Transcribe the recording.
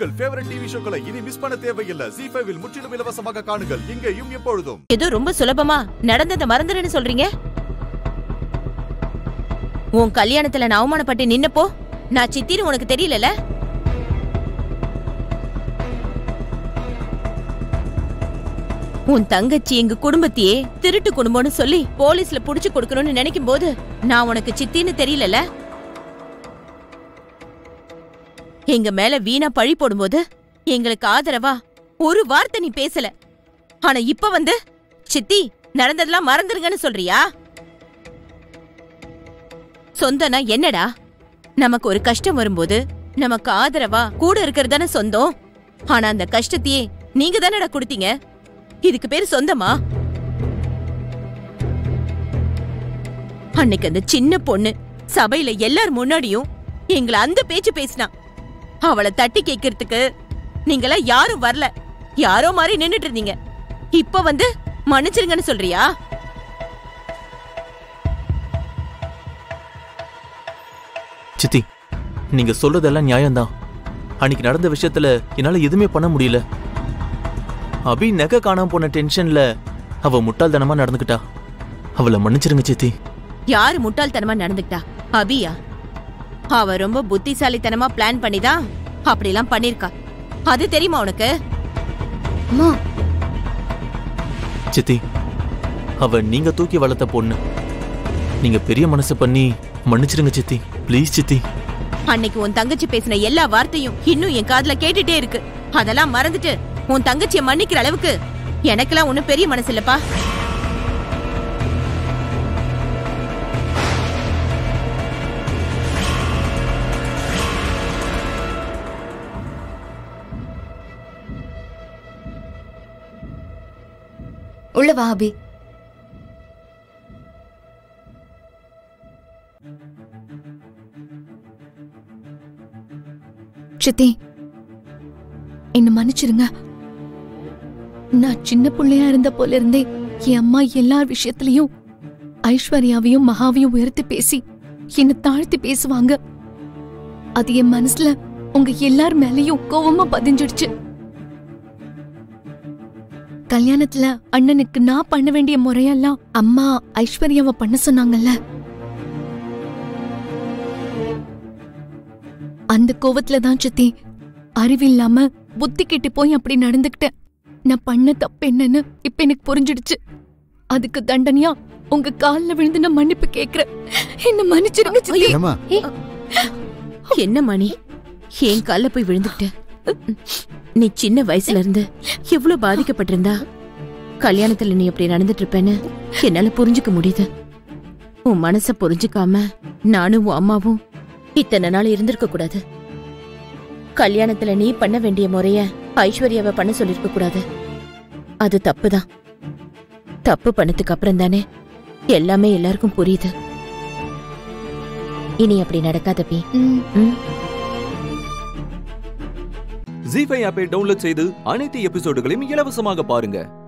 உங்கள் favourite TV ஷோக்களை இனி miss பண்ண தேவையில்லை ஜி ஃபைவில் முற்றிலும் இலவசமாக காணுங்கள் இங்கேயும் எப்பொழுதும் ஏதோ ரொம்ப சுலபமா நடந்ததை மறந்துடுன்னு சொல்றீங்க உன் கல்யாணத்துல நான் அவமானப்பட்டு நின்னப்போ நான் சித்தின்னு உனக்கு தெரியலல உன் தங்கச்சி எங்க குடும்பத்தையே திருட்டு குடும்பம்னு சொல்லி போலீஸ்ல புடிச்சு கொடுக்கணும்னு நினைக்கும் போது நான் உனக்கு சித்தின்னு தெரியலல எங்க மேல வீணா பழி போடும்போது எங்களுக்கு ஆதரவா ஒரு வார்த்தை நீ பேசல ஆனா இப்ப வந்து சித்தி நடந்ததெல்லாம் மறந்துருங்கன்னு சொல்றியா சொந்தம்னா என்னடா நமக்கு ஒரு கஷ்டம் வரும்போது நமக்கு ஆதரவா கூட இருக்கிறது தானே சொந்தம் ஆனா அந்த கஷ்டத்தையே நீங்க தானடா கொடுத்தீங்க இதுக்கு பேரு சொந்தமா அன்னைக்கு அந்த சின்ன பொண்ணு சபையில எல்லார் முன்னாடியும் எங்களை அந்த பேச்சு பேசினா அவளை தட்டி கேட்கறதுக்கு நீங்களாம் யாரும் வரல யாரோ மாதிரி நின்னுட்டு இருந்தீங்க இப்ப வந்து மன்னிச்சிருங்கன்னு சொல்றியா சித்தி நீங்க சொல்றதெல்லாம் நியாயம்தான் அன்னைக்கு நடந்த விஷயத்துல என்னால எதுவுமே பண்ண முடியல அபி நகை காணாம போன டென்ஷன்ல அவ முட்டாள்தனமா நடந்துக்கிட்டா அவளை மன்னிச்சிருங்க சித்தி யாரு முட்டாள்தனமா நடந்துக்கிட்டா அபியா அவ ரொம்ப புத்திசாலித்தனமா பிளான் பண்ணிதான் அப்படிலாம் பண்ணிருக்கா அது தெரியுமா உனக்கு அம்மா சித்தி அவ நீங்க தூக்கி வளர்த்த பொண்ணு நீங்க பெரிய மனசு பண்ணி மன்னிச்சிருங்க சித்தி ப்ளீஸ் சித்தி அன்னைக்கு உன் தங்கச்சி பேசின எல்லா வார்த்தையும் இன்னும் என் காதுல கேட்டுட்டே இருக்கு அதெல்லாம் மறந்துட்டு உன் தங்கச்சிய மன்னிக்கிற அளவுக்கு எனக்கெல்லாம் ஒண்ணும் பெரிய மனசு இல்லப்பா உள்ள வா அபி சித்தி என்ன மன்னிச்சிருங்க நான் சின்ன பிள்ளையா இருந்த போல இருந்தே என் அம்மா எல்லா விஷயத்திலையும் ஐஸ்வர்யாவையும் மகாவையும் உயர்த்தி பேசி என்னை தாழ்த்தி பேசுவாங்க அது என் மனசுல உங்க எல்லார் மேலயும் கோவமா பதிஞ்சிடுச்சு கல்யாணத்துல அண்ணனுக்கு நான் பண்ண வேண்டிய முறையெல்லாம் அம்மா ஐஸ்வர்யாவை பண்ண சொன்னாங்கல்ல அந்த கோவத்துல தான் சித்தி அறிவில்லாம புத்தி கெட்டு போய் அப்படி நடந்துக்கிட்டேன் நான் பண்ண தப்பு என்னன்னு இப்ப எனக்கு புரிஞ்சிடுச்சு அதுக்கு தண்டனையா உங்க கால்ல விழுந்து நான் மன்னிப்பு கேக்குறேன் என்ன மன்னிச்சிருங்க சித்தி ஏமா என்ன மணி என் கால்ல போய் விழுந்துக்கிட்ட நீ சின்ன வயசுல இருந்து எவ்வளவு பாதிக்கப்பட்டிருந்தா கல்யாணத்துல நீ அப்படி நடந்துட்டு இருப்பேன்னு என்னால புரிஞ்சுக்க முடியுது உன் மனச புரிஞ்சுக்காம நானும் உன் அம்மாவும் இத்தனை நாள் இருந்திருக்க கூடாது கல்யாணத்துல நீ பண்ண வேண்டிய முறைய ஐஸ்வர்யாவை பண்ண சொல்லிருக்க கூடாது அது தப்புதான் தப்பு பண்ணதுக்கு அப்புறம் தானே எல்லாமே எல்லாருக்கும் புரியுது இனி அப்படி நடக்காத பி ம், ம் ஜி ஃபைவ் ஆப்பை டவுன்லோட் செய்து அனைத்து எபிசோடுகளையும் இலவசமாக பாருங்க